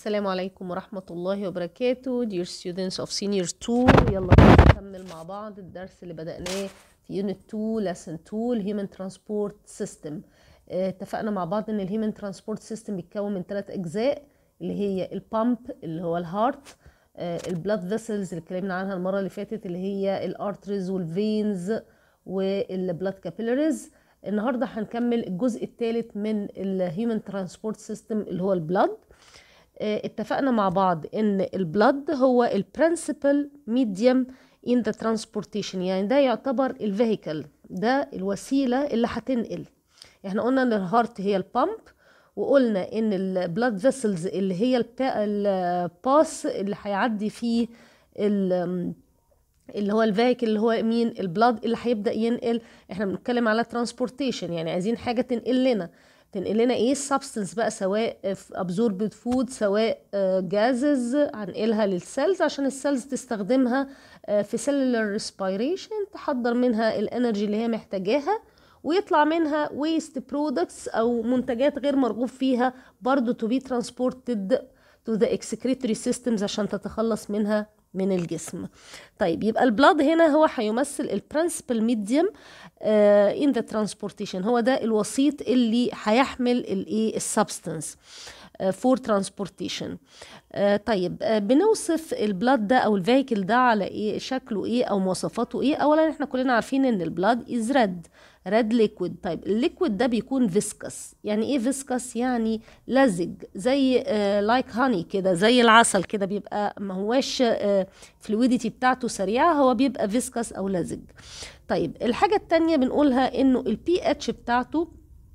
السلام عليكم ورحمة الله وبركاته dear students of senior 2 يلا بينا نكمل مع بعض الدرس اللي بدأناه في unit 2 lesson 2 الهيومن ترانسبورت سيستم اتفقنا مع بعض ان الهيومن ترانسبورت سيستم بيتكون من ثلاث اجزاء اللي هي البامب اللي هو الهارت البلاد فيسلز اللي اتكلمنا عنها المره اللي فاتت اللي هي الارتريز والفينز والبلاد كابيلاريز النهارده هنكمل الجزء الثالث من الهيومن ترانسبورت سيستم اللي هو البلاد اتفقنا مع بعض ان البلد هو البرنسبل ميديم ان ذا ترانسبورتيشن يعني ده يعتبر الفيهيكل ده الوسيله اللي هتنقل احنا قلنا ان الهارت هي البامب وقلنا ان البلاد فيسلز اللي هي الباس اللي هيعدي فيه اللي هو الفيهيكل اللي هو مين البلاد اللي هيبدا ينقل احنا بنتكلم على ترانسبورتيشن يعني عايزين حاجه تنقل لنا تنقل لنا ايه السبستنس بقى سواء ابزوربد فود سواء جازز هنقلها للسيلز عشان السيلز تستخدمها في سيلولار ريسبيريشن تحضر منها الانرجي اللي هي محتاجاها ويطلع منها ويست برودكتس او منتجات غير مرغوب فيها برضو تو بي ترانسبورتد تو ذا اكسكريتوري سيستمز عشان تتخلص منها من الجسم طيب يبقى البلاد هنا هو هيمثل البرنسبل ميديوم ان ذا ترانسبورتيشن هو ده الوسيط اللي هيحمل الايه السبستنس فور ترانسبورتيشن طيب uh, بنوصف البلاد ده او الفيكل ده على ايه شكله ايه او مواصفاته ايه اولا احنا كلنا عارفين ان البلاد از ريد ريد ليكويد طيب الليكويد ده بيكون فيسكس يعني ايه فيسكس يعني لزج زي لايك uh, هاني كده زي العسل كده بيبقى ما هواش فلويديتي uh, بتاعته سريعه هو بيبقى فيسكس او لزج طيب الحاجه التانية بنقولها انه البي اتش بتاعته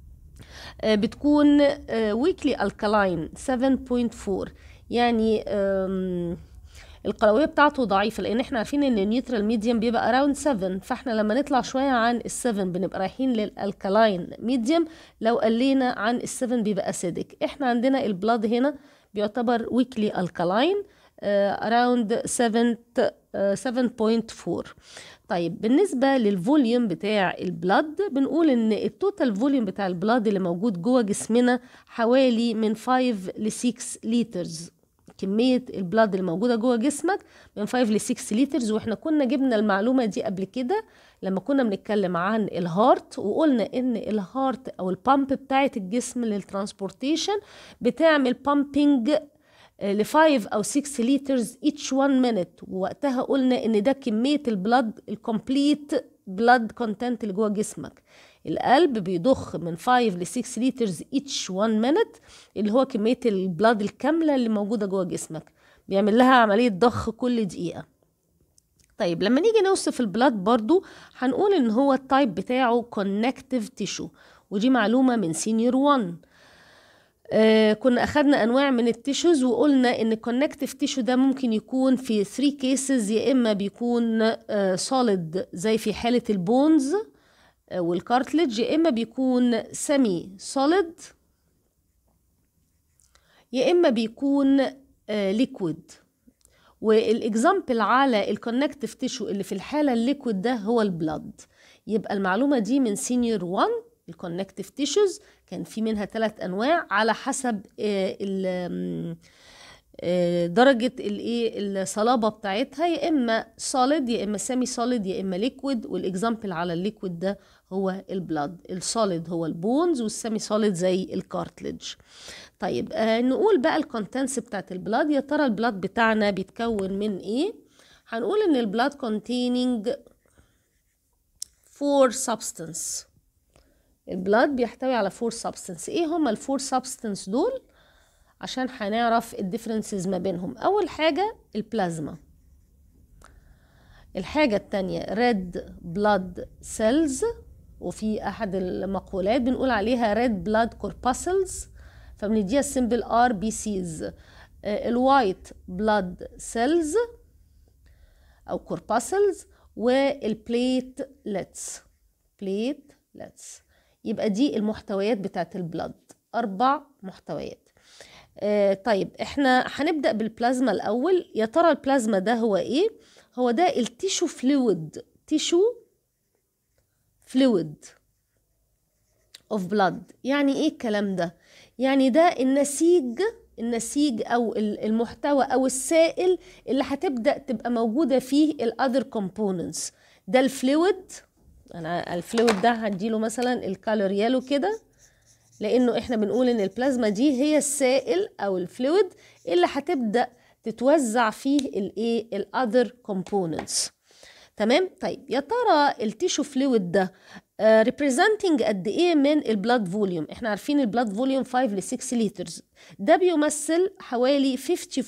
بتكون ويكلي الكالاين 7.4 يعني القلويه بتاعته ضعيفه لان احنا عارفين ان النيوترال ميديوم بيبقى اراوند 7 فاحنا لما نطلع شويه عن ال7 بنبقى رايحين للالكالاين ميديوم لو قلينا عن ال7 بيبقى اسيدك احنا عندنا البلاد هنا بيعتبر ويكلي الكالاين اراوند 7 7.4 طيب بالنسبة للفوليوم بتاع البلد بنقول ان التوتال فوليوم بتاع البلد اللي موجود جوه جسمنا حوالي من 5 ل 6 لترز كمية البلد اللي موجودة جوه جسمك من 5 ل 6 لترز واحنا كنا جبنا المعلومة دي قبل كده لما كنا بنتكلم عن الهارت وقلنا ان الهارت او البامب بتاعة الجسم للترانسبورتيشن بتعمل بامبينج ل 5 او 6 لترز each 1 minute ووقتها قلنا ان ده كميه البلد الكومبليت بلد كونتنت اللي جوه جسمك القلب بيضخ من 5 ل 6 لترز each 1 minute اللي هو كميه البلد الكامله اللي موجوده جوه جسمك بيعمل لها عمليه ضخ كل دقيقه طيب لما نيجي نوصف البلد برضو هنقول ان هو التايب بتاعه كونكتيف تيشو ودي معلومه من سينيور 1 آه كنا اخدنا انواع من التيشوز وقلنا ان الكونكتيف تيشو ده ممكن يكون في 3 كيسز يا اما بيكون آه سوليد زي في حاله البونز آه والكارتلج يا اما بيكون سيمي سوليد يا اما بيكون ليكويد والاكزامبل على الكونكتيف تيشو اللي في الحاله الليكويد ده هو البلد يبقى المعلومه دي من سينيور 1 الكونكتيف تيشوز كان في منها ثلاث انواع على حسب درجة الايه الصلابة بتاعتها يا اما سوليد يا اما سيمي سوليد يا اما ليكويد والاكزامبل على الليكويد ده هو البلاد السوليد هو البونز والسيمي سوليد زي الكارتلج طيب آه نقول بقى الكونتنس بتاعت البلاد يا ترى البلاد بتاعنا بيتكون من ايه هنقول ان البلاد containing four substance البلاد بيحتوي على فور سبستنس ايه هما الفور سبستنس دول عشان هنعرف الديفرنسز ما بينهم اول حاجه البلازما الحاجة التانية ريد بلاد سيلز وفي أحد المقولات بنقول عليها ريد بلاد كورباسلز فبنديها السيمبل ار بي سيز الوايت بلاد سيلز أو كورباسلز والبليتلتس بليتلتس يبقى دي المحتويات بتاعت البلد أربع محتويات آه طيب احنا هنبدأ بالبلازما الأول يا ترى البلازما ده هو ايه هو ده التيشو فلويد تيشو فلويد اوف بلاد يعني ايه الكلام ده يعني ده النسيج النسيج او المحتوى او السائل اللي هتبدا تبقى موجوده فيه الاذر كومبوننتس ده الفلويد انا الفلويد ده هديله مثلا الكالور يالو كده لانه احنا بنقول ان البلازما دي هي السائل او الفلويد اللي هتبدا تتوزع فيه الايه الاذر كومبوننتس تمام طيب يا ترى التيشو فلويد ده ريبريزنتنج uh, قد ايه من البلاد فوليوم احنا عارفين البلاد فوليوم 5 ل 6 لترز ده بيمثل حوالي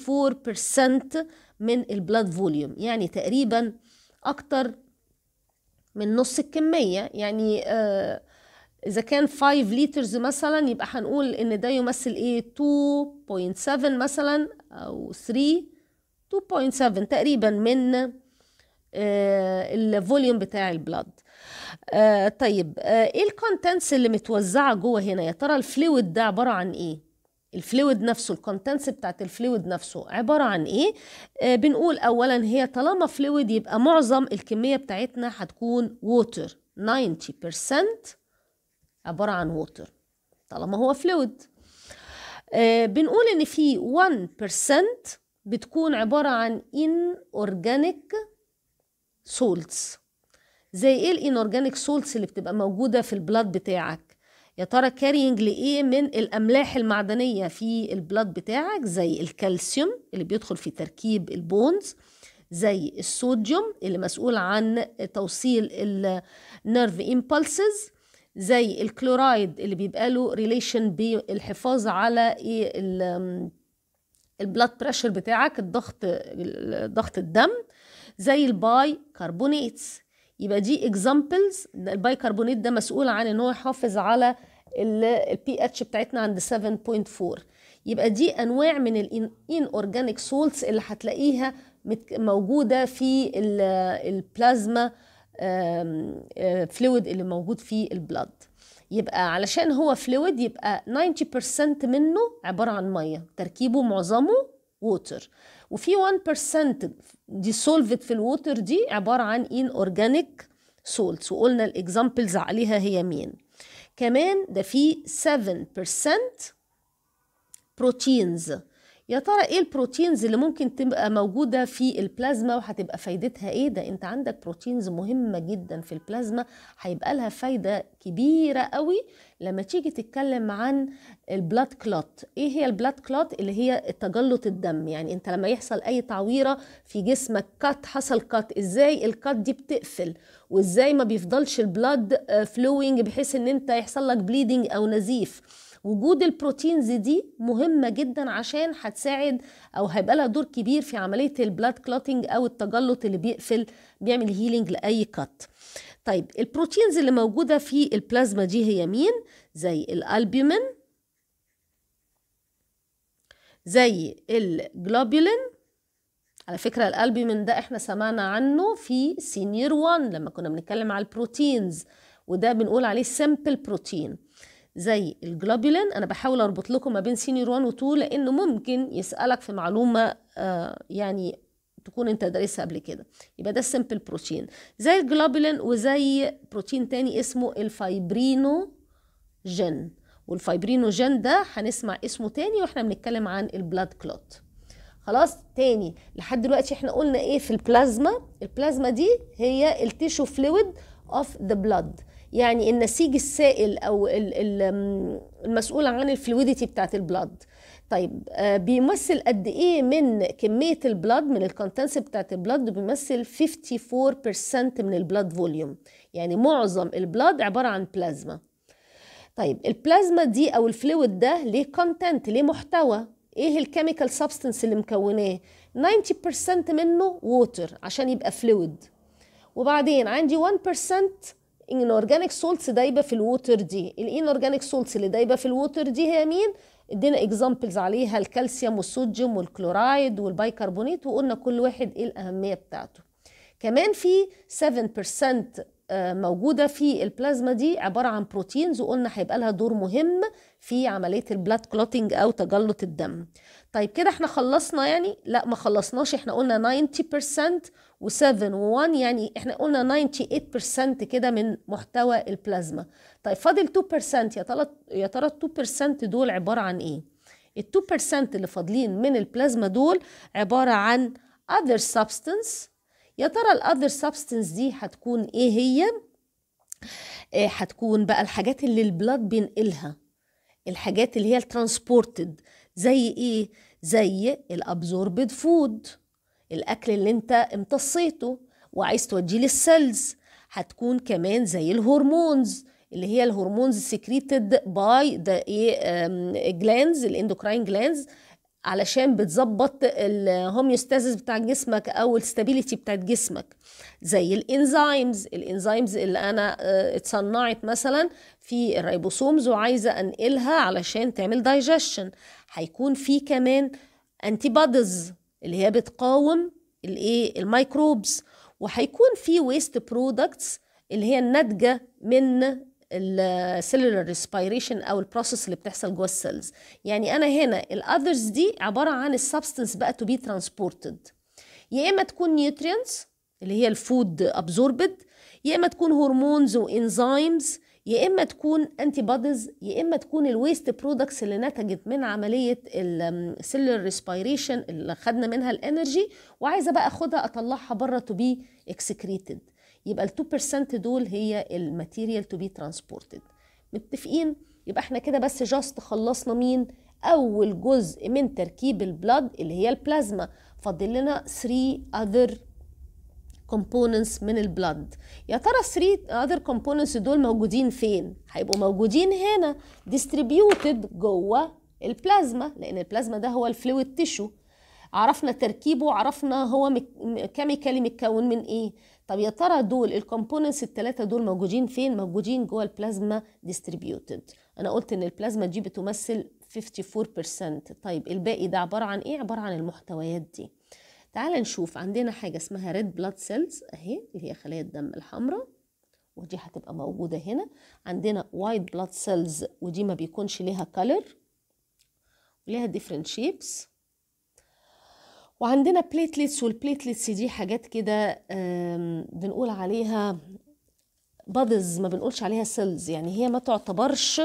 54% من البلاد فوليوم يعني تقريبا اكتر من نص الكمية يعني uh, إذا كان 5 لترز مثلا يبقى هنقول إن ده يمثل إيه 2.7 مثلا أو 3 2.7 تقريبا من آه الفوليوم بتاع البلاد آه طيب آه ايه الكونتنتس اللي متوزعه جوه هنا يا ترى الفلويد ده عباره عن ايه الفلويد نفسه الكونتنتس بتاعت الفلويد نفسه عباره عن ايه آه بنقول اولا هي طالما فلويد يبقى معظم الكميه بتاعتنا هتكون ووتر 90% عباره عن ووتر طالما هو فلويد آه بنقول ان في 1% بتكون عباره عن ان اورجانيك سولتس زي ايه الانورجانيك سولتس اللي بتبقى موجوده في البلاد بتاعك يا ترى كارينج لايه من الاملاح المعدنيه في البلاد بتاعك زي الكالسيوم اللي بيدخل في تركيب البونز زي الصوديوم اللي مسؤول عن توصيل النيرف امبulses زي الكلورايد اللي بيبقى له ريليشن بالحفاظ على ايه البلاد بريشر بتاعك الضغط ضغط الدم زي الباي كربونيتس يبقى دي اكزامبلز الباي كربونيت ده مسؤول عن ان هو يحافظ على البي اتش بتاعتنا عند 7.4 يبقى دي انواع من الان اورجانيك سولتس اللي هتلاقيها موجوده في البلازما فلويد اللي موجود في البلاد يبقى علشان هو فلويد يبقى 90% منه عباره عن ميه تركيبه معظمه ووتر وفي 1% dissolved في الووتر دي عبارة عن in organic salts وقلنا الاكزامبلز عليها هي مين كمان ده في 7% بروتينز يا ترى ايه البروتينز اللي ممكن تبقى موجودة في البلازما وهتبقى فايدتها ايه ده انت عندك بروتينز مهمة جدا في البلازما هيبقى لها فايدة كبيرة قوي لما تيجي تتكلم عن البلاد كلوت ايه هي البلاد كلوت اللي هي تجلط الدم يعني انت لما يحصل اي تعويرة في جسمك كات حصل كات ازاي الكات دي بتقفل وازاي ما بيفضلش البلاد فلوينج بحيث ان انت يحصل لك بليدنج او نزيف وجود البروتينز دي مهمة جدا عشان هتساعد او هيبقى لها دور كبير في عملية البلاد كلوتينج او التجلط اللي بيقفل بيعمل هيلينج لأي كات طيب البروتينز اللي موجودة في البلازما دي هي مين؟ زي الألبيومين زي الجلوبولين على فكرة الألبيومين ده احنا سمعنا عنه في سينير 1 لما كنا بنتكلم على البروتينز وده بنقول عليه سيمبل بروتين زي الجلوبولين انا بحاول اربط لكم ما بين سينيور 1 و 2 لانه ممكن يسالك في معلومه آه يعني تكون انت دارسها قبل كده يبقى ده السمبل بروتين زي الجلوبولين وزي بروتين تاني اسمه الفايبرينو جين والفايبرينو جين ده هنسمع اسمه تاني واحنا بنتكلم عن البلاد كلوت خلاص تاني لحد دلوقتي احنا قلنا ايه في البلازما البلازما دي هي التيشو فلويد اوف ذا بلاد يعني النسيج السائل او المسؤول عن الفلويديتي بتاعت البلاد طيب بيمثل قد ايه من كميه البلاد من الكونتنس بتاعت البلاد بيمثل 54% من البلاد فوليوم يعني معظم البلاد عباره عن بلازما طيب البلازما دي او الفلويد ده ليه كونتنت ليه محتوى ايه الكيميكال سبستنس اللي مكوناه 90% منه ووتر عشان يبقى فلويد وبعدين عندي 1% الاورجانيك سولتس دايبه في الووتر دي الاورجانيك سولتس اللي دايبه في الووتر دي هي مين ادينا اكزامبلز عليها الكالسيوم والصوديوم والكلورايد والبايكربونات وقلنا كل واحد ايه الاهميه بتاعته كمان في 7% موجوده في البلازما دي عباره عن بروتينز وقلنا هيبقى لها دور مهم في عمليه البلاد كلوتينج او تجلط الدم طيب كده احنا خلصنا يعني لا ما خلصناش احنا قلنا 90% و7 و1 يعني احنا قلنا 98% كده من محتوى البلازما طيب فاضل 2% يا ترى يا ترى 2% دول عباره عن ايه ال 2% اللي فاضلين من البلازما دول عبارة عن other substance يا ترى ال other substance دي هتكون ايه هي؟ آه، هتكون بقى الحاجات اللي البلاد بينقلها الحاجات اللي هي الترانسبورتد زي ايه زي الابزوربد فود الاكل اللي انت امتصيته وعايز توديه للسيلز هتكون كمان زي الهرمونز اللي هي الهرمونز سكريتد باي ذا ايه جلانز الاندوكراين جلانز علشان بتظبط الهوميوستاسيس بتاع جسمك او الستابيليتي بتاعت جسمك زي الانزيمز الانزيمز اللي انا آه، اتصنعت مثلا في الريبوسومز وعايزه انقلها علشان تعمل دايجيشن هيكون في كمان انتي بوديز اللي هي بتقاوم الايه الميكروبز وهيكون في ويست برودكتس اللي هي الناتجه من السيلولار ريسبيريشن او البروسيس اللي بتحصل جوه السيلز يعني انا هنا الاذرز دي عباره عن السبستنس بقى تو بي ترانسبورتد يا اما تكون نيوترينتس اللي هي الفود ابزوربد يا اما تكون هرمونز وانزيمز يا اما تكون انتي بوديز يا اما تكون الويست برودكتس اللي نتجت من عمليه السيلولار ريسبيريشن اللي خدنا منها الانرجي وعايزه بقى اخدها اطلعها بره تو بي اكسكريتد يبقى ال 2% دول هي الماتيريال تو بي ترانسبورتد متفقين يبقى احنا كده بس جاست خلصنا مين اول جزء من تركيب البلاد اللي هي البلازما فاضل لنا 3 other components من البلاد يا ترى 3 other components دول موجودين فين هيبقوا موجودين هنا distributed جوه البلازما لان البلازما ده هو الفلويد تيشو عرفنا تركيبه عرفنا هو كيميكالي متكون من ايه طب يا ترى دول الكومبوننتس الثلاثه دول موجودين فين موجودين جوه البلازما ديستريبيوتد انا قلت ان البلازما دي بتمثل 54% طيب الباقي ده عباره عن ايه عباره عن المحتويات دي تعال نشوف عندنا حاجه اسمها ريد بلاد سيلز اهي اللي هي خلايا الدم الحمراء ودي هتبقى موجوده هنا عندنا وايت بلاد سيلز ودي ما بيكونش ليها كلر وليها ديفرنت شيبس وعندنا بليتلتس والبليتلتس دي حاجات كده بنقول عليها بادز ما بنقولش عليها سيلز يعني هي ما تعتبرش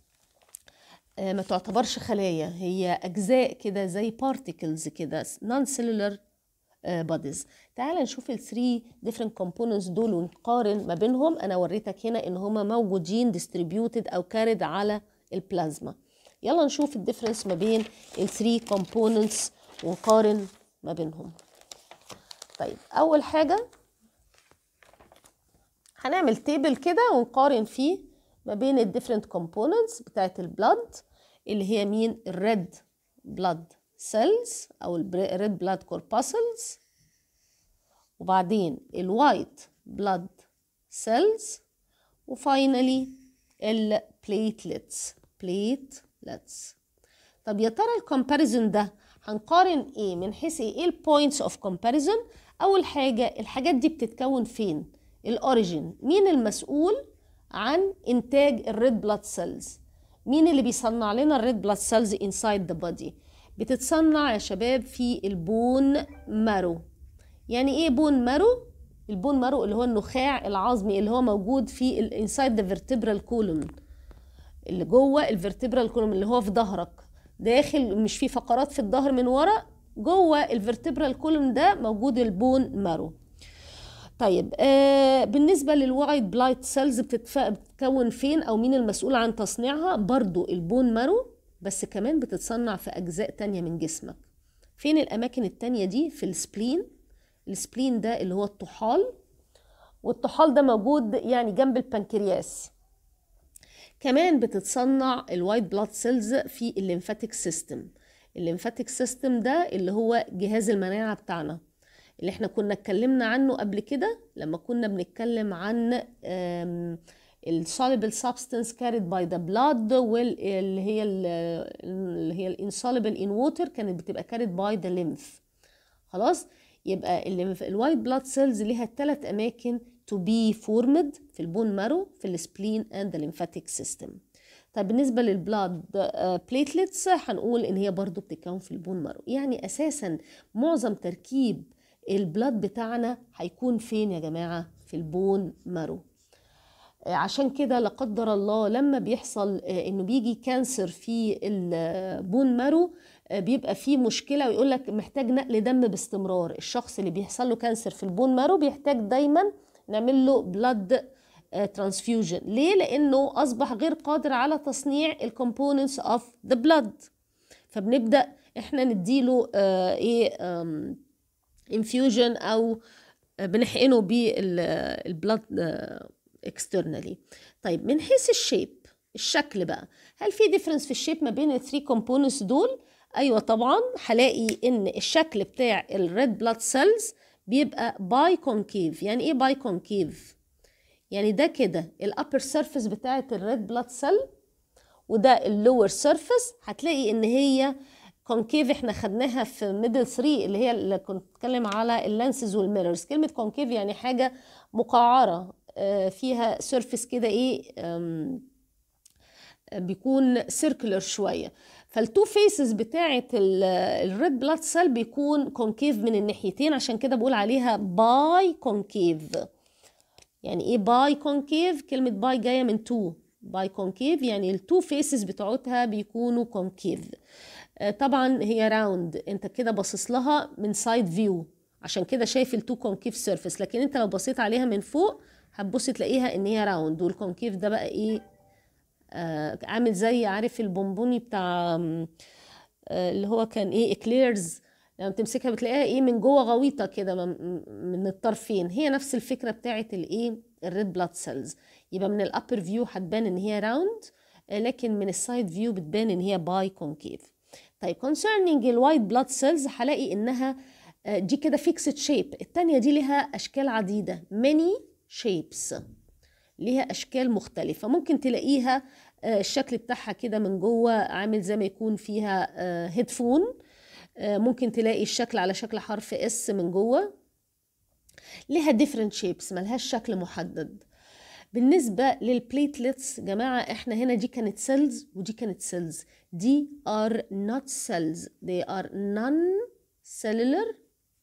ما تعتبرش خلايا هي اجزاء كده زي بارتيكلز كده نون سيلولر بوديز تعال نشوف ال 3 different components دول ونقارن ما بينهم انا وريتك هنا ان هما موجودين distributed او كارد على البلازما يلا نشوف الديفرنس ما بين ال 3 components ونقارن ما بينهم طيب اول حاجه هنعمل تيبل كده ونقارن فيه ما بين الديفرنت كومبوننتس بتاعت البلد اللي هي مين الريد بلاد سيلز او الريد بلاد كورباسلز وبعدين الوايت بلاد سيلز وفاينلي البليتلتس بليتلتس طب يا ترى الكومباريزون ده هنقارن ايه من حيث ايه البوينتس اوف كومباريزون اول حاجه الحاجات دي بتتكون فين الاوريجين مين المسؤول عن انتاج الريد بلاد سيلز مين اللي بيصنع لنا الريد بلاد سيلز انسايد ذا بودي بتتصنع يا شباب في البون مارو يعني ايه بون مارو البون مارو اللي هو النخاع العظمي اللي هو موجود في الانسايد ذا فيرتبرال كولوم اللي جوه الفيرتبرال كولوم اللي هو في ظهرك داخل مش في فقرات في الظهر من ورا جوه الفرتبرال كولوم ده موجود البون مارو طيب آه بالنسبة للوايت بلايت سيلز بتتكون فين أو مين المسؤول عن تصنيعها برضو البون مارو بس كمان بتتصنع في أجزاء تانية من جسمك فين الأماكن التانية دي في السبلين السبلين ده اللي هو الطحال والطحال ده موجود يعني جنب البنكرياس كمان بتتصنع الوايت بلاد سيلز في الليمفاتيك سيستم الليمفاتيك سيستم ده اللي هو جهاز المناعة بتاعنا اللي احنا كنا اتكلمنا عنه قبل كده لما كنا بنتكلم عن السوليبل سبستانس كاريد باي ذا بلاد واللي هي اللي هي الانسوليبل ان ووتر كانت بتبقى كاريد باي ذا ليمف خلاص يبقى الوايت بلاد سيلز ليها ثلاث اماكن to be formed في البون مارو في السبلين and the lymphatic system طيب بالنسبة للبلاد بليتلتس هنقول ان هي برضو بتتكون في البون مارو يعني اساسا معظم تركيب البلاد بتاعنا هيكون فين يا جماعة في البون مارو آه، عشان كده لا قدر الله لما بيحصل آه، انه بيجي كانسر في البون مارو آه، بيبقى فيه مشكله ويقول لك محتاج نقل دم باستمرار الشخص اللي بيحصل له كانسر في البون مارو بيحتاج دايما نعمل له بلاد ترانسفيوجن ليه لانه اصبح غير قادر على تصنيع الكومبوننتس اوف ذا بلاد فبنبدا احنا نديله آه ايه انفيوجن او بنحقنه بالبلاد اكسترنالي طيب من حيث الشيب الشكل بقى هل في ديفرنس في الشيب ما بين الثري كومبوننتس دول ايوه طبعا هلاقي ان الشكل بتاع الريد بلاد سيلز بيبقى باي كونكيف يعني ايه باي كونكيف يعني ده كده الابر سيرفيس بتاعه الريد بلاد سيل وده اللور سيرفيس هتلاقي ان هي كونكيف احنا خدناها في ميدل 3 اللي هي اللي كنت بتكلم على اللانسز والميررز كلمه كونكيف يعني حاجه مقعره آه، فيها سيرفيس كده ايه آم، بيكون سيركلر شويه فالتو فيسز بتاعه الريد بلاد سيل بيكون كونكيف من الناحيتين عشان كده بقول عليها باي كونكيف يعني ايه باي كونكيف كلمه باي جايه من تو باي كونكيف يعني التو فيسز بتوعتها بيكونوا كونكيف طبعا هي راوند انت كده باصص لها من سايد فيو عشان كده شايف التو كونكيف سيرفيس لكن انت لو بصيت عليها من فوق هتبص تلاقيها ان هي راوند والكونكيف ده بقى ايه آه عامل زي عارف البونبوني بتاع آم، آه اللي هو كان ايه اكليرز لما تمسكها بتلاقيها ايه من جوه غويطه كده من من الطرفين هي نفس الفكره بتاعت الايه الريد بلاد سيلز يبقى من الابر فيو هتبان ان هي راوند لكن من السايد فيو بتبان ان هي باي كونكيف طيب concerning الوايت بلاد سيلز هلاقي انها آه، دي كده فيكسد شيب التانية دي لها اشكال عديدة many shapes ليها اشكال مختلفة ممكن تلاقيها آه، الشكل بتاعها كده من جوه عامل زي ما يكون فيها هيدفون ممكن تلاقي الشكل على شكل حرف اس من جوه ليها different shapes ملهاش شكل محدد بالنسبة للبليتلتس جماعة احنا هنا دي كانت سيلز ودي كانت سيلز دي are not cells they are non-cellular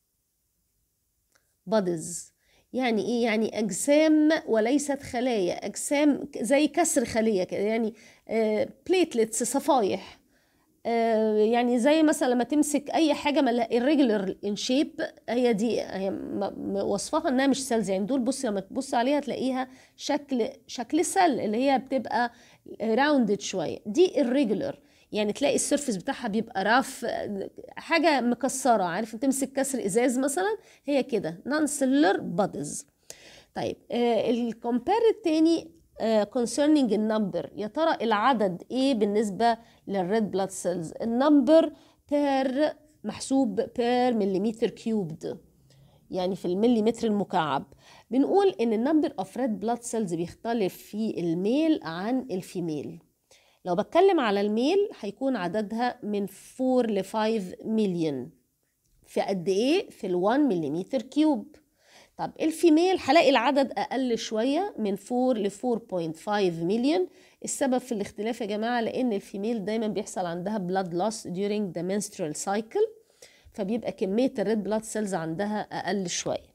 bodies يعني ايه يعني اجسام وليست خلايا اجسام ك- زي كسر خلية كده يعني بليتلتس صفايح آه، يعني زي مثلا لما تمسك اي حاجه ملا irregular in shape هي دي هي م- م- وصفها انها مش سيلز يعني دول بص لما تبص عليها تلاقيها شكل شكل سيل اللي هي بتبقى راوندد شويه دي irregular يعني تلاقي السيرفيس بتاعها بيبقى راف حاجه مكسره عارف تمسك كسر ازاز مثلا هي كده non cellular bodies طيب الكومبير التاني آه، concerning النمبر يا ترى العدد ايه بالنسبة للريد بلاد سيلز النمبر بير محسوب بير مليمتر كيوبد يعني في المليمتر المكعب بنقول ان النمبر اوف ريد بلاد سيلز بيختلف في الميل عن الفيميل لو بتكلم على الميل هيكون عددها من 4 ل 5 مليون في قد ايه في ال 1 مليمتر كيوب طب الفيميل هلاقي العدد اقل شويه من 4 ل 4.5 مليون السبب في الاختلاف يا جماعه لان الفيميل دايما بيحصل عندها blood loss during the menstrual cycle فبيبقى كميه الريد بلاد سيلز عندها اقل شويه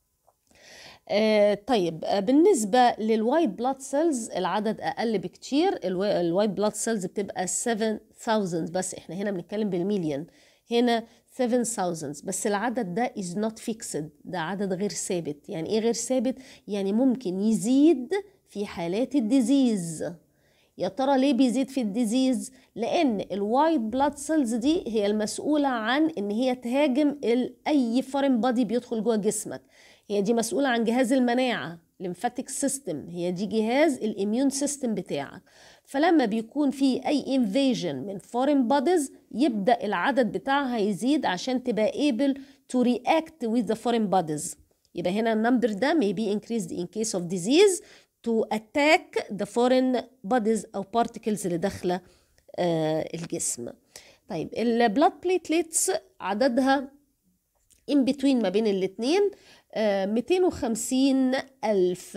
آه طيب آه بالنسبة للوايت بلاد سيلز العدد أقل بكتير الوايت بلاد سيلز بتبقى 7000 بس احنا هنا بنتكلم بالمليون هنا 7000 بس العدد ده is not fixed ده عدد غير ثابت يعني ايه غير ثابت يعني ممكن يزيد في حالات الديزيز يا ترى ليه بيزيد في الديزيز لان الوايت بلاد سيلز دي هي المسؤوله عن ان هي تهاجم ال- اي فورين بادي بيدخل جوه جسمك هي دي مسؤوله عن جهاز المناعه lymphatic سيستم هي دي جهاز الاميون سيستم بتاعك فلما بيكون في اي انفيجن من فورين بوديز يبدا العدد بتاعها يزيد عشان تبقى able to react with the foreign bodies يبقى هنا النمبر ده may be increased in case of disease to attack the foreign bodies او particles اللي داخله آه الجسم طيب البلاد بليتليتس عددها in between ما بين الاتنين آه 250 ألف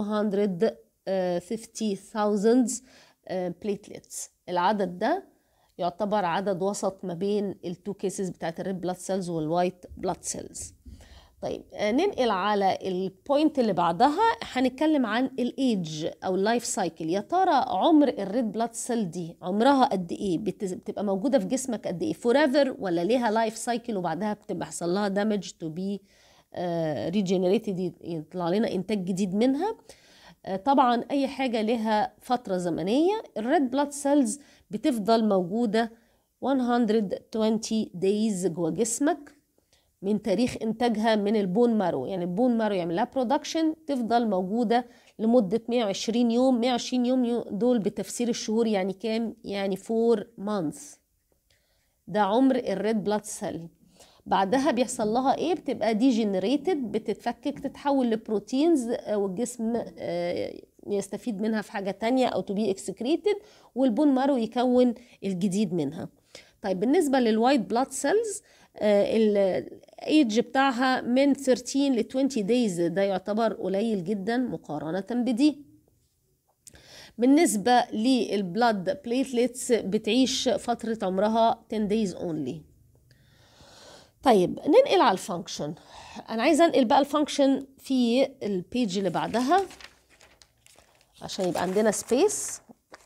250,000 بليتليتس العدد ده يعتبر عدد وسط ما بين التو كيسز بتاعت الريد بلاد سيلز والوايت بلاد سيلز طيب آه، ننقل على البوينت اللي بعدها هنتكلم عن الايدج او اللايف سايكل يا ترى عمر الريد بلاد سيل دي عمرها قد ايه بت- بتبقى موجوده في جسمك قد ايه فور ايفر ولا ليها لايف سايكل وبعدها بتبقى حصل لها دامج تو بي ريجنريتد يطلع لنا انتاج جديد منها آه، طبعا اي حاجه لها فتره زمنيه الريد بلاد سيلز بتفضل موجوده 120 days جوه جسمك من تاريخ انتاجها من البون مارو يعني البون مارو يعمل لها برودكشن تفضل موجوده لمده 120 يوم 120 يوم يو- دول بتفسير الشهور يعني كام يعني 4 مانث ده عمر الريد بلاد سيل بعدها بيحصل لها ايه بتبقى دي جنريتد بتتفكك تتحول لبروتينز آه، والجسم آه، يستفيد منها في حاجة تانية او تو بي اكسكريتد والبون مارو يكون الجديد منها طيب بالنسبة للوايت بلاد سيلز الايدج بتاعها من 13 ل 20 دايز ده يعتبر قليل جدا مقارنة بدي بالنسبة للبلاد بليتلتس بتعيش فترة عمرها 10 days only طيب ننقل على الفانكشن انا عايزه انقل بقى الفانكشن في البيج اللي بعدها عشان يبقى عندنا سبيس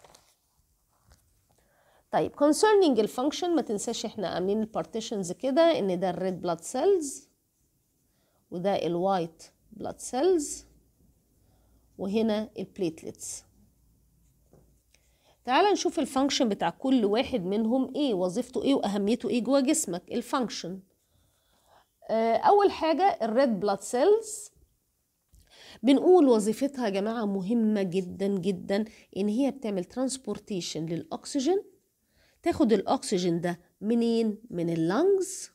طيب concerning الفانكشن ما تنساش احنا عاملين البارتيشنز كده ان ده الريد بلاد سيلز وده الوايت بلاد سيلز وهنا البليتلتس تعال نشوف الفانكشن بتاع كل واحد منهم ايه وظيفته ايه واهميته ايه جوه جسمك الفانكشن آه، اول حاجه الريد بلاد سيلز بنقول وظيفتها يا جماعه مهمه جدا جدا ان هي بتعمل ترانسبورتيشن للاكسجين تاخد الاكسجين ده منين من اللنجز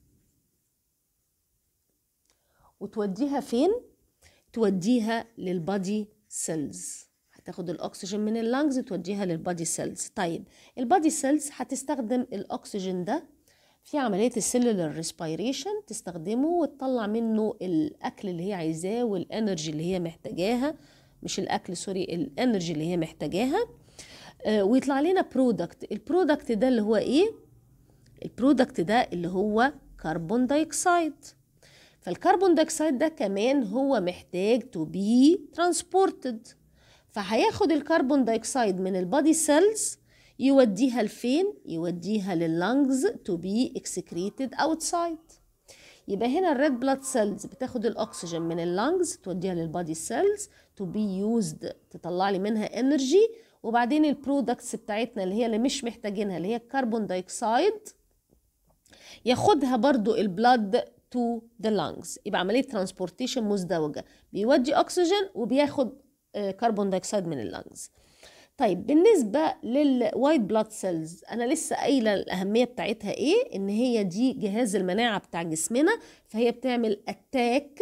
وتوديها فين توديها للبادي سيلز هتاخد الاكسجين من اللنجز توديها للبادي سيلز طيب البادي سيلز هتستخدم الاكسجين ده في عملية السيلولر ريسبيريشن تستخدمه وتطلع منه الأكل اللي هي عايزاه والانرجي اللي هي محتاجاها مش الأكل سوري الانرجي اللي هي محتاجاها آه، ويطلع لنا برودكت البرودكت ده اللي هو ايه البرودكت ده اللي هو كربون دايوكسيد فالكربون دايوكسيد ده كمان هو محتاج تو بي ترانسبورتد فهياخد الكربون دايوكسيد من البادي سيلز يوديها لفين يوديها لللنجز تو بي اكسكريتد اوتسايد يبقى هنا الريد بلاد سيلز بتاخد الاكسجين من اللنجز توديها للبادي سيلز تو بي يوزد تطلع لي منها انرجي وبعدين البرودكتس بتاعتنا اللي هي اللي مش محتاجينها اللي هي الكربون دايوكسيد ياخدها برضو البلاد تو ذا لانجز يبقى عمليه ترانسبورتيشن مزدوجه بيودي اكسجين وبياخد آه، كربون دايوكسيد من اللانجز طيب بالنسبه للوايت بلاد سيلز انا لسه قايله الاهميه بتاعتها ايه ان هي دي جهاز المناعه بتاع جسمنا فهي بتعمل اتاك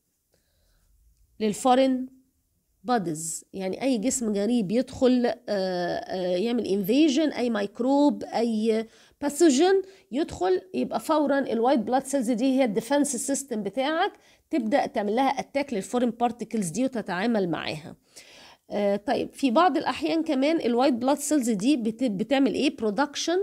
للفورين بادز يعني اي جسم غريب يدخل آه، آه، يعمل انفيجن اي ميكروب اي باثوجين يدخل يبقى فورا الوايت بلاد سيلز دي هي الديفense سيستم بتاعك تبدا تعمل لها اتاك للفورين بارتكلز دي وتتعامل معاها آه، طيب في بعض الاحيان كمان الوايت بلاد سيلز دي بت- بتعمل ايه برودكشن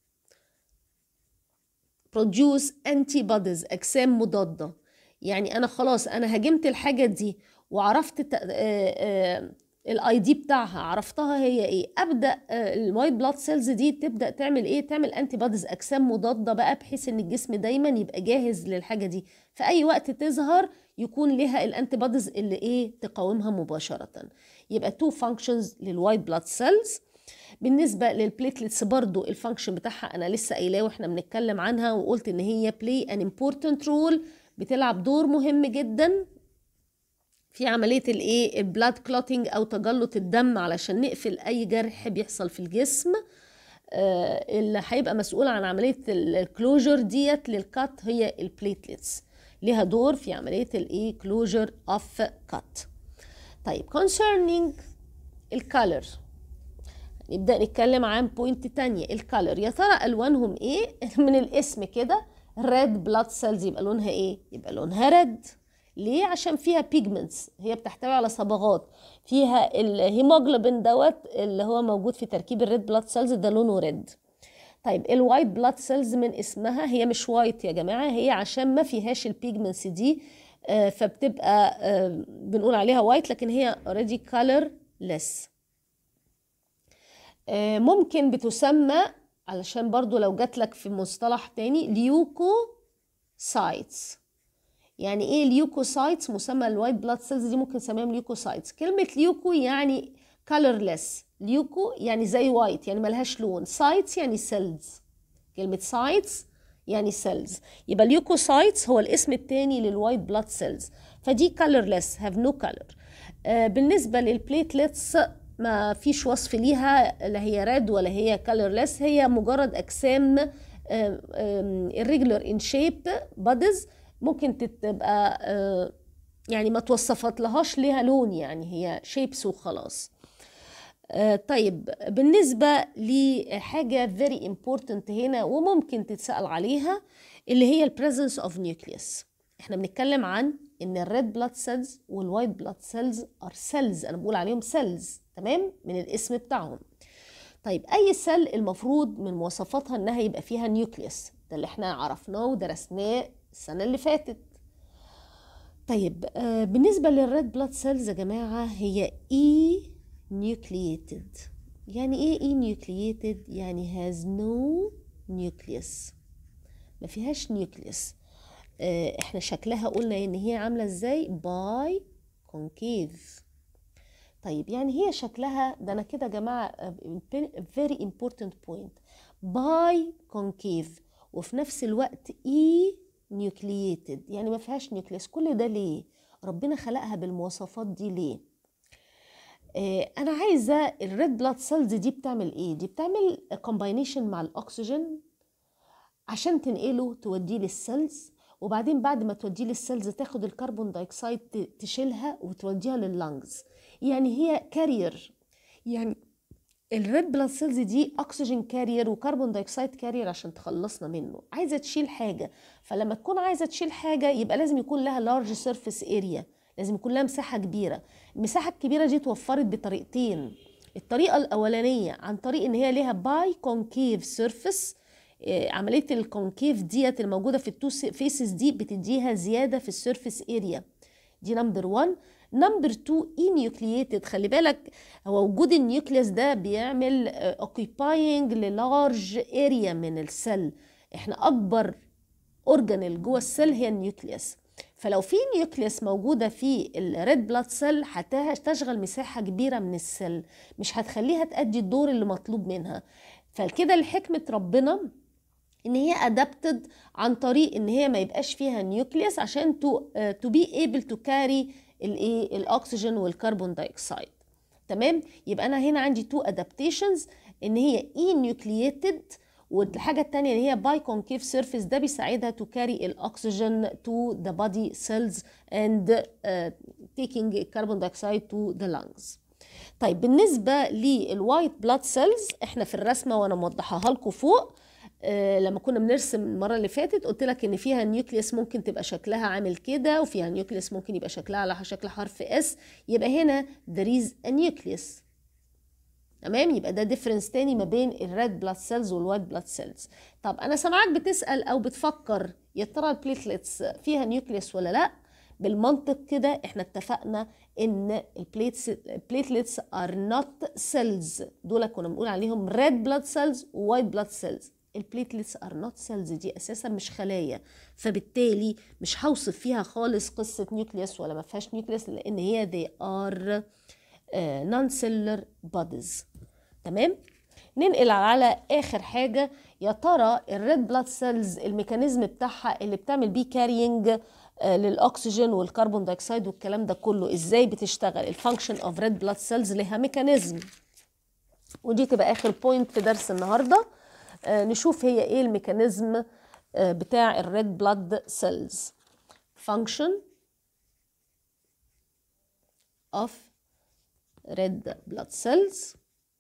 produce antibodies اجسام مضاده يعني انا خلاص انا هاجمت الحاجه دي وعرفت الاي دي بتاعها عرفتها هي ايه ابدا الوايت بلاد سيلز دي تبدا تعمل ايه تعمل انتي بوديز اجسام مضاده بقى بحيث ان الجسم دايما يبقى جاهز للحاجه دي في اي وقت تظهر يكون لها الانتي بوديز اللي ايه تقاومها مباشره يبقى تو فانكشنز للوايت بلاد سيلز بالنسبه للبليتلتس برضو الفانكشن بتاعها انا لسه قايلاه واحنا بنتكلم عنها وقلت ان هي بلاي ان امبورتنت رول بتلعب دور مهم جدا في عمليه الايه البلاد كلوتينج او تجلط الدم علشان نقفل اي جرح بيحصل في الجسم آه، اللي هيبقى مسؤول عن عمليه الكلوجر ديت للكات هي البليتلتس ليها دور في عمليه الايه كلوجر اوف كات طيب concerning الكالر نبدأ نتكلم عن بوينت تانية الكالر يا ترى ألوانهم إيه من الاسم كده ريد بلاد سيلز يبقى لونها إيه يبقى لونها ريد ليه عشان فيها بيجمنتس هي بتحتوي على صبغات فيها الهيموجلوبين دوت اللي هو موجود في تركيب الريد بلاد سيلز ده لونه ريد طيب الوايت بلاد سيلز من اسمها هي مش وايت يا جماعه هي عشان ما فيهاش البيجمنتس دي آه، فبتبقى آه، بنقول عليها وايت لكن هي اوريدي colorless آه، ممكن بتسمى علشان برضو لو جات لك في مصطلح تاني ليوكوسايتس يعني ايه ليوكوسايتس مسمى الوايت بلاد سيلز دي ممكن نسميهم ليوكوسايتس كلمة ليوكو يعني colorless ليوكو يعني زي وايت يعني ملهاش لون سايتس يعني سيلز كلمة سايتس يعني سيلز يبقى اليوكوسايتس هو الاسم التاني للوايت بلاد سيلز فدي colorless have no color آه بالنسبة للبليتلتس ما فيش وصف ليها لا هي ريد ولا هي colorless هي مجرد أجسام irregular in shape bodies ممكن تبقى آه، يعني ما توصفت لهاش ليها لون يعني هي شيبس وخلاص آه، طيب بالنسبة لحاجة very important هنا وممكن تتسأل عليها اللي هي ال presence of nucleus احنا بنتكلم عن ان الريد بلاد سيلز والوايت بلاد سيلز ار سيلز انا بقول عليهم سيلز تمام من الاسم بتاعهم طيب اي سيل المفروض من مواصفاتها انها يبقى فيها نيوكليوس ده اللي احنا عرفناه ودرسناه السنة اللي فاتت طيب آه بالنسبة للريد بلاد سيلز يا جماعة هي اي nucleated يعني ايه اي nucleated يعني has no nucleus ما فيهاش نيوكليوس آه احنا شكلها قلنا ان هي عاملة ازاي باي كونكيف طيب يعني هي شكلها ده انا كده يا جماعة آه، very important point باي كونكيف وفي نفس الوقت اي نيوكلييتد يعني ما فيهاش نيوكليس كل ده ليه ربنا خلقها بالمواصفات دي ليه آه انا عايزه الريد بلاد سيلز دي بتعمل ايه دي بتعمل كومباينيشن مع الاكسجين عشان تنقله توديه للسيلز وبعدين بعد ما توديه للسيلز تاخد الكربون دايوكسيد تشيلها وتوديها لللنجز يعني هي كارير يعني الريد بلاد سيلز دي اكسجين كارير وكربون دايوكسيد كارير عشان تخلصنا منه عايزه تشيل حاجه فلما تكون عايزه تشيل حاجه يبقى لازم يكون لها لارج سيرفيس اريا لازم يكون لها مساحه كبيره المساحه الكبيره دي اتوفرت بطريقتين الطريقه الاولانيه عن طريق ان هي ليها باي كونكيف سيرفيس عمليه الكونكيف ديت الموجوده في التو فيسز دي بتديها زياده في السيرفيس اريا دي نمبر 1 نمبر 2 اي نيوكلييتد خلي بالك هو وجود النيوكليوس ده بيعمل اوكيباينج للارج اريا من السيل احنا اكبر اورجانيل جوه السيل هي النيوكليوس فلو في نيوكليوس موجودة في الريد بلاد سيل هتشغل مساحة كبيرة من السيل مش هتخليها تأدي الدور اللي مطلوب منها فكده لحكمة ربنا ان هي ادابتد عن طريق ان هي ما يبقاش فيها نيوكليوس عشان تو تو بي ايبل تو كاري الايه الاكسجين والكربون دايوكسيد تمام يبقى انا هنا عندي تو ادابتيشنز ان هي اي نيوكلييتد والحاجة التانية اللي هي باي كونكيف سيرفيس ده بيساعدها تو كاري الاكسجين تو ذا بودي سيلز اند تيكينج كربون دايوكسيد تو ذا لانجز طيب بالنسبة للوايت بلاد سيلز احنا في الرسمة وانا موضحاها لكم فوق آه لما كنا بنرسم المره اللي فاتت قلت لك ان فيها نيوكليوس ممكن تبقى شكلها عامل كده وفيها نيوكليوس ممكن يبقى شكلها على شكل حرف اس يبقى هنا there is a nucleus تمام يبقى ده ديفرنس تاني ما بين الريد بلاد سيلز والوايت بلاد سيلز طب انا سامعاك بتسال او بتفكر يا ترى البليتلتس فيها نيوكليوس ولا لا بالمنطق كده احنا اتفقنا ان البليتلتس ار نوت سيلز دول كنا بنقول عليهم ريد بلاد سيلز ووايت بلاد سيلز البليتلتس ار نوت سيلز دي اساسا مش خلايا فبالتالي مش هوصف فيها خالص قصه نيوكليوس ولا ما فيهاش نيوكليوس لان هي they are نون سيلر بوديز تمام ننقل على اخر حاجه يا ترى الريد بلاد سيلز الميكانيزم بتاعها اللي بتعمل بيه كارينج للاكسجين والكربون دايوكسيد والكلام ده كله ازاي بتشتغل الفانكشن اوف ريد بلاد سيلز ليها ميكانيزم ودي تبقى اخر بوينت في درس النهارده آه نشوف هي ايه الميكانيزم آه بتاع الريد بلاد سيلز function of red blood cells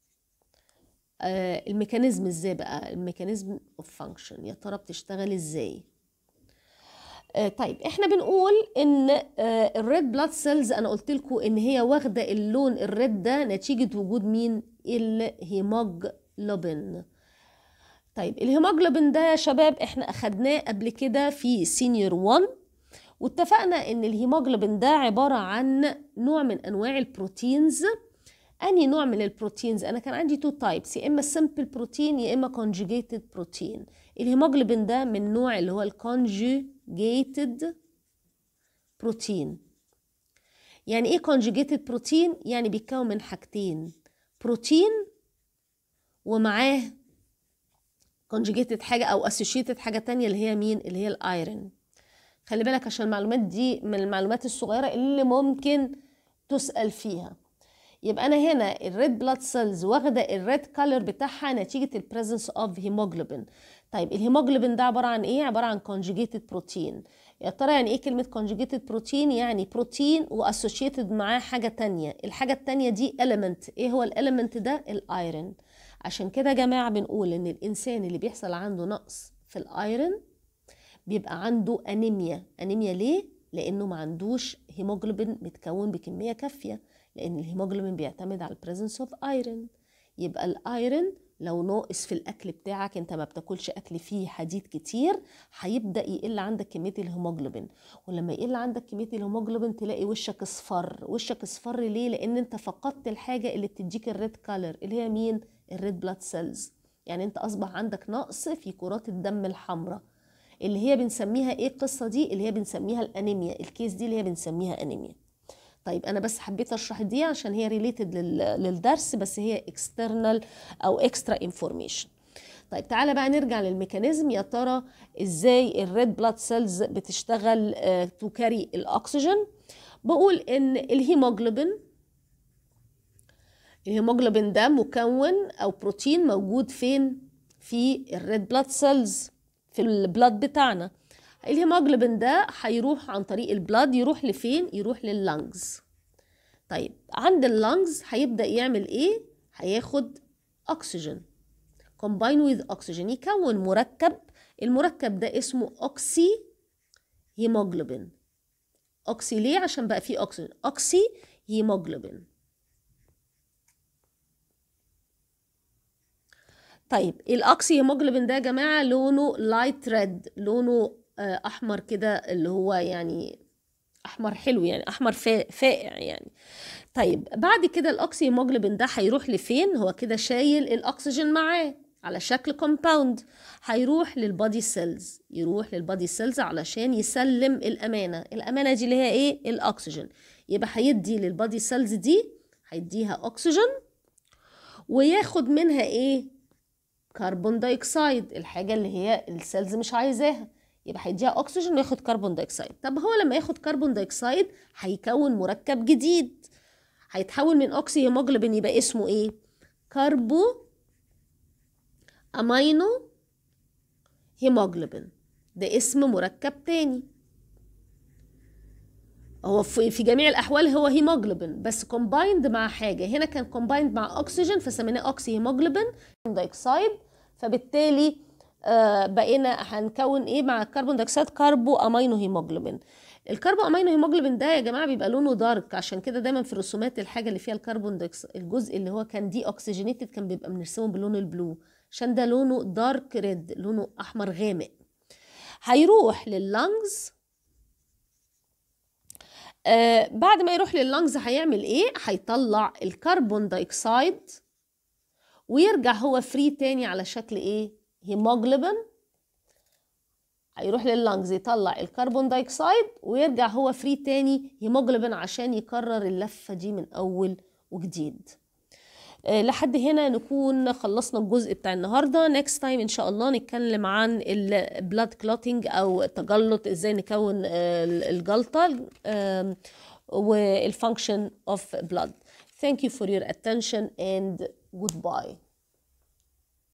آه الميكانيزم ازاي بقى الميكانيزم of function يا ترى بتشتغل ازاي آه طيب احنا بنقول ان آه الريد بلاد سيلز انا قلت لكم ان هي واخده اللون الريد ده نتيجه وجود مين الهيموجلوبين طيب الهيموجلوبين ده يا شباب احنا اخدناه قبل كده في سينيور 1 واتفقنا ان الهيموجلوبين ده عبارة عن نوع من انواع البروتينز اني نوع من البروتينز انا كان عندي تو تايبس يا اما سمبل بروتين يا اما كونجيجيتد بروتين الهيموجلوبين ده من نوع اللي هو الكونجيجيتد بروتين يعني ايه كونجيجيتد بروتين يعني بيتكون من حاجتين بروتين ومعاه كونجيجيتد حاجه او اسوشيتد حاجه تانية اللي هي مين اللي هي الايرون خلي بالك عشان المعلومات دي من المعلومات الصغيره اللي ممكن تسال فيها يبقى انا هنا الريد بلاد سيلز واخده الريد كولر بتاعها نتيجه البريزنس اوف هيموجلوبين طيب الهيموجلوبين ده عباره عن ايه عباره عن كونجيجيتد بروتين يا ترى يعني ايه كلمه كونجيجيتد بروتين يعني بروتين واسوشيتد معاه حاجه تانية الحاجه التانية دي element ايه هو الاليمنت ده الايرون عشان كده يا جماعه بنقول ان الانسان اللي بيحصل عنده نقص في الايرون بيبقى عنده انيميا انيميا ليه لانه ما عندوش هيموجلوبين متكون بكميه كافيه لان الهيموجلوبين بيعتمد على البريزنس اوف ايرون يبقى الايرون لو ناقص في الاكل بتاعك انت ما بتاكلش اكل فيه حديد كتير هيبدا يقل عندك كميه الهيموجلوبين ولما يقل عندك كميه الهيموجلوبين تلاقي وشك اصفر وشك اصفر ليه لان انت فقدت الحاجه اللي بتديك الريد كالر اللي هي مين الريد بلاد سيلز يعني انت اصبح عندك نقص في كرات الدم الحمراء اللي هي بنسميها ايه القصه دي اللي هي بنسميها الانيميا الكيس دي اللي هي بنسميها انيميا طيب انا بس حبيت اشرح دي عشان هي ريليتد للدرس بس هي اكسترنال او اكسترا انفورميشن طيب تعالى بقى نرجع للميكانيزم يا ترى ازاي الريد بلاد سيلز بتشتغل تو كاري الاكسجين بقول ان الهيموجلوبين الهيموجلوبين ده مكون او بروتين موجود فين في الريد بلاد سيلز في البلاد بتاعنا الهيموجلوبين ده هيروح عن طريق البلاد يروح لفين يروح لللنجز طيب عند اللنجز هيبدا يعمل ايه هياخد اكسجين combine with oxygen يكون مركب المركب ده اسمه اوكسي هيموجلوبين اوكسي ليه عشان بقى فيه اكسجين اوكسي هيموجلوبين طيب الاكسي هيموجلوبين ده يا جماعه لونه لايت ريد لونه احمر كده اللي هو يعني احمر حلو يعني احمر فائع يعني طيب بعد كده الاكسي هيموجلوبين ده هيروح لفين هو كده شايل الاكسجين معاه على شكل كومباوند هيروح للبادي سيلز يروح للبادي سيلز علشان يسلم الامانه الامانه دي اللي هي ايه الاكسجين يبقى هيدي للبادي سيلز دي هيديها اكسجين وياخد منها ايه كربون دايوكسيد الحاجه اللي هي السيلز مش عايزاها يبقى هيديها اكسجين وياخد كربون دايوكسيد طب هو لما ياخد كربون دايوكسيد هيكون مركب جديد هيتحول من اوكسي هيموجلوبين يبقى اسمه ايه كربو امينو هيموجلوبين ده اسم مركب تاني هو في جميع الاحوال هو هيموجلوبين بس كومبايند مع حاجه هنا كان كومبايند مع اكسجين فسميناه اوكسي هيموجلوبين دايوكسيد فبالتالي آه بقينا هنكون ايه مع الكربون دايوكسيد كربو امينو هيموجلوبين الكربو امينو هيموجلوبين ده يا جماعه بيبقى لونه دارك عشان كده دايما في الرسومات الحاجه اللي فيها الكربون دايوكسيد الجزء اللي هو كان دي اوكسجينيتد كان بيبقى بنرسمه باللون البلو عشان ده لونه دارك ريد لونه احمر غامق هيروح لللنجز آه بعد ما يروح لللنجز هيعمل ايه هيطلع الكربون دايوكسيد ويرجع هو فري تاني على شكل ايه هيموجلوبين هيروح لللنجز يطلع الكربون دايوكسيد ويرجع هو فري تاني هيموجلوبين عشان يكرر اللفة دي من أول وجديد أه لحد هنا نكون خلصنا الجزء بتاع النهارده نيكست تايم ان شاء الله نتكلم عن البلاد كلوتينج او التجلط ازاي نكون الجلطه والفانكشن اوف بلاد Thank you for your attention and goodbye